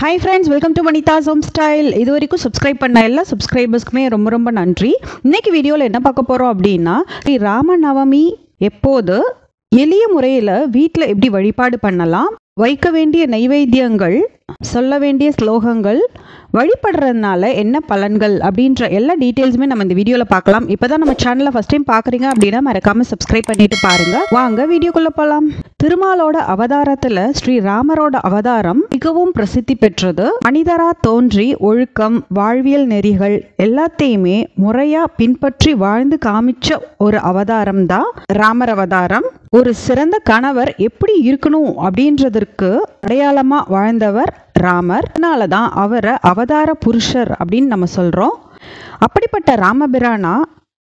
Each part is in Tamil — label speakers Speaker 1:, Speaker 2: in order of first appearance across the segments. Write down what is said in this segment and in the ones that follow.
Speaker 1: hi friends welcome to Vanitha home style இது வரைக்கும் சப்ஸ்கிரைப் பண்ண எல்லா சப்ஸ்கிரைபர்ஸ்க்குமே ரொம்ப ரொம்ப நன்றி இன்னைக்கு வீடியோவில் என்ன பார்க்க போகிறோம் அப்படின்னா ஸ்ரீ ராமநவமி எப்போது எளிய முறையில் வீட்டில் எப்படி வழிபாடு பண்ணலாம் வைக்க வேண்டிய நைவேத்தியங்கள் சொல்ல வேண்டிய ஸ்லோகங்கள் வழிபடுறதுனால என்ன பலன்கள் அப்படின்ற எல்லா டீட்டெயில்ஸுமே நம்ம இந்த வீடியோவில் பார்க்கலாம் இப்போ தான் நம்ம சேனலை ஃபஸ்ட் டைம் பார்க்குறீங்க அப்படின்னா மறக்காமல் சப்ஸ்கிரைப் பண்ணிட்டு பாருங்க வாங்க வீடியோக்குள்ளே போகலாம் திருமாலோட அவதாரத்தில் ஸ்ரீ ராமரோட அவதாரம் மிகவும் பிரசித்தி பெற்றது மனிதரா தோன்றி ஒழுக்கம் வாழ்வியல் நெறிகள் எல்லாத்தையுமே முறையா பின்பற்றி வாழ்ந்து காமிச்ச ஒரு அவதாரம் தான் ராமர் அவதாரம் ஒரு சிறந்த கணவர் எப்படி இருக்கணும் அப்படின்றதற்கு அடையாளமா வாழ்ந்தவர் ராமர் அதனால தான் அவரை அவதார புருஷர் அப்படின்னு நம்ம சொல்றோம் அப்படிப்பட்ட ராமபிரானா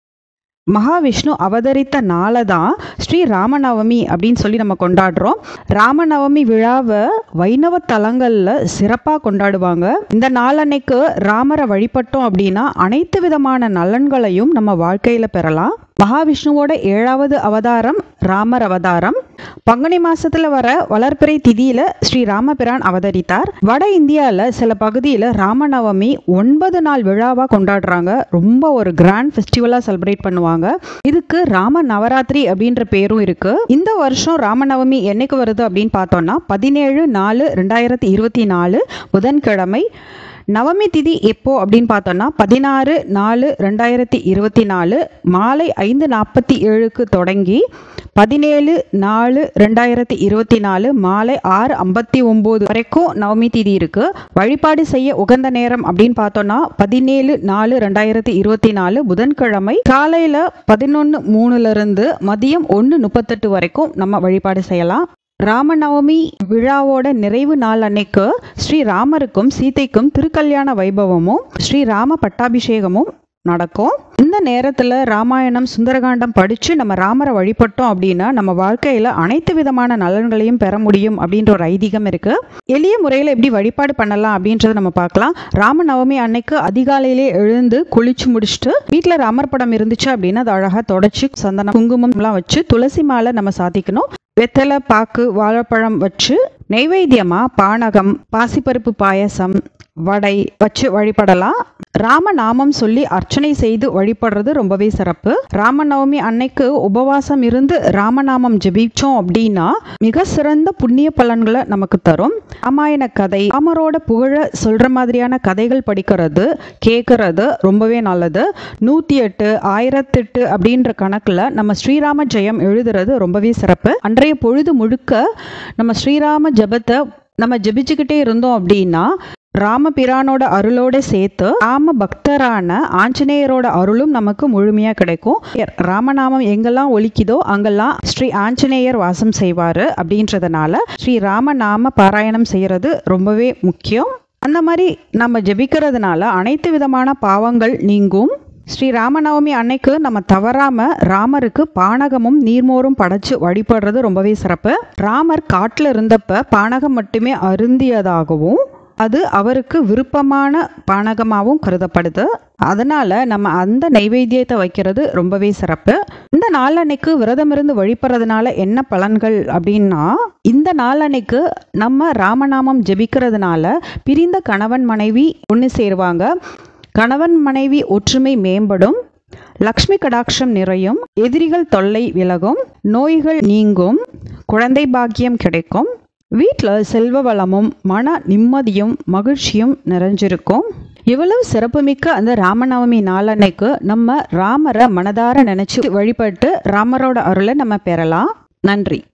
Speaker 1: மகாவிஷ்ணு அவதரித்த நாளை தான் ஸ்ரீ ராமநவமி அப்படின்னு சொல்லி நம்ம கொண்டாடுறோம் ராமநவமி விழாவை வைணவ தலங்களில் சிறப்பாக கொண்டாடுவாங்க இந்த நாளன்னைக்கு ராமரை வழிபட்டோம் அப்படின்னா அனைத்து விதமான நலன்களையும் நம்ம வாழ்க்கையில் பெறலாம் மகாவிஷ்ணுவோட ஏழாவது அவதாரம் ராமர் அவதாரம் பங்குனி மாசத்துல வர வளர்பிறை திதியில ஸ்ரீ ராமபிரான் அவதரித்தார் வட இந்தியால சில பகுதியில ராமநவமி ஒன்பது நாள் விழாவா கொண்டாடுறாங்க ரொம்ப ஒரு கிராண்ட் ஃபெஸ்டிவலா செலிப்ரேட் பண்ணுவாங்க இதுக்கு ராம நவராத்திரி அப்படின்ற பேரும் இருக்கு இந்த வருஷம் ராமநவமி என்னைக்கு வருது அப்படின்னு பார்த்தோம்னா பதினேழு நாலு ரெண்டாயிரத்தி இருபத்தி நாலு புதன்கிழமை நவமி திதி எப்போ அப்படின்னு பார்த்தோம்னா பதினாறு நாலு ரெண்டாயிரத்தி இருபத்தி நாலு மாலை ஐந்து நாற்பத்தி ஏழுக்கு தொடங்கி பதினேழு நாலு ரெண்டாயிரத்தி இருபத்தி நாலு மாலை ஆறு ஐம்பத்தி ஒம்பது வரைக்கும் நவமி திதி இருக்கு வழிபாடு செய்ய உகந்த நேரம் அப்படின்னு பார்த்தோம்னா பதினேழு நாலு ரெண்டாயிரத்தி இருபத்தி நாலு புதன்கிழமை காலையில பதினொன்று மூணுல இருந்து மதியம் ஒன்று முப்பத்தெட்டு வரைக்கும் நம்ம வழிபாடு செய்யலாம் ராமநவமி விழாவோட நிறைவு நாள் அன்னைக்கு ஸ்ரீ ராமருக்கும் சீதைக்கும் திருக்கல்யாண வைபவமும் ஸ்ரீ ராம பட்டாபிஷேகமும் நடக்கும் இந்த நேரத்தில் ராமாயணம் சுந்தரகாண்டம் படித்து நம்ம ராமரை வழிபட்டோம் அப்படின்னா நம்ம வாழ்க்கையில் அனைத்து விதமான நலன்களையும் பெற முடியும் அப்படின்ற ஒரு ஐதீகம் இருக்கு எளிய முறையில் எப்படி வழிபாடு பண்ணலாம் அப்படின்றத நம்ம பார்க்கலாம் ராமநவமி அன்னைக்கு அதிகாலையிலே எழுந்து குளிச்சு முடிச்சுட்டு வீட்டில் ராமர் படம் இருந்துச்சு அப்படின்னா அதை அழகாக தொடச்சி சந்தனம் குங்குமம்லாம் வச்சு துளசி மாலை நம்ம சாத்திக்கணும் வெத்தலை பாக்கு வாழைப்பழம் வச்சு நெய்வேத்தியமா பானகம் பாசிப்பருப்பு பாயசம் வடை வச்சு வழிபடலாம் ராமநாமம் சொல்லி அர்ச்சனை செய்து வழிபடுறது ரொம்பவே சிறப்பு ராமநவமி அன்னைக்கு உபவாசம் இருந்து ராமநாமம் ஜெபிச்சோம் அப்படின்னா மிக சிறந்த புண்ணிய பலன்களை நமக்கு தரும் ராமாயண கதை ராமரோட புகழ சொல்ற மாதிரியான கதைகள் படிக்கிறது கேட்கறது ரொம்பவே நல்லது நூத்தி எட்டு ஆயிரத்தெட்டு அப்படின்ற கணக்குல நம்ம ஸ்ரீராம ஜெயம் எழுதுறது ரொம்பவே சிறப்பு அன்றைய பொழுது முழுக்க நம்ம ஸ்ரீராம ஜபத்தை நம்ம ஜெபிச்சுக்கிட்டே இருந்தோம் அப்படின்னா ராமபிரானோட அருளோட சேர்த்து ராம பக்தரான ஆஞ்சநேயரோட அருளும் நமக்கு முழுமையா கிடைக்கும் ராமநாமம் எங்கெல்லாம் ஒலிக்குதோ அங்கெல்லாம் ஸ்ரீ ஆஞ்சநேயர் வாசம் செய்வாரு அப்படின்றதுனால ஸ்ரீ ராமநாம பாராயணம் செய்யறது ரொம்பவே முக்கியம் அந்த மாதிரி நம்ம ஜெபிக்கிறதுனால அனைத்து விதமான பாவங்கள் நீங்கும் ஸ்ரீ ராமநவமி அன்னைக்கு நம்ம தவறாம ராமருக்கு பானகமும் நீர்மோரும் படைச்சு வழிபடுறது ரொம்பவே சிறப்பு ராமர் காட்டில் இருந்தப்ப பானகம் மட்டுமே அருந்தியதாகவும் அது அவருக்கு விருப்பமான பானகமாகவும் கருதப்படுது அதனால நம்ம அந்த நைவேத்தியத்தை வைக்கிறது ரொம்பவே சிறப்பு இந்த நாளன்னைக்கு விரதம் இருந்து வழிபடுறதுனால என்ன பலன்கள் அப்படின்னா இந்த நாளன்னைக்கு நம்ம ராமநாமம் ஜெபிக்கிறதுனால பிரிந்த கணவன் மனைவி ஒன்று சேருவாங்க கணவன் மனைவி ஒற்றுமை மேம்படும் லக்ஷ்மி கடாட்சம் நிறையும் எதிரிகள் தொல்லை விலகும் நோய்கள் நீங்கும் குழந்தை பாக்கியம் கிடைக்கும் வீட்டில் செல்வ வளமும் மன நிம்மதியும் மகிழ்ச்சியும் நிறைஞ்சிருக்கும் இவ்வளவு சிறப்புமிக்க அந்த ராமநவமி நாளன்னைக்கு நம்ம ராமரை மனதார நினைச்சு வழிபட்டு ராமரோட அருளை நம்ம பெறலாம் நன்றி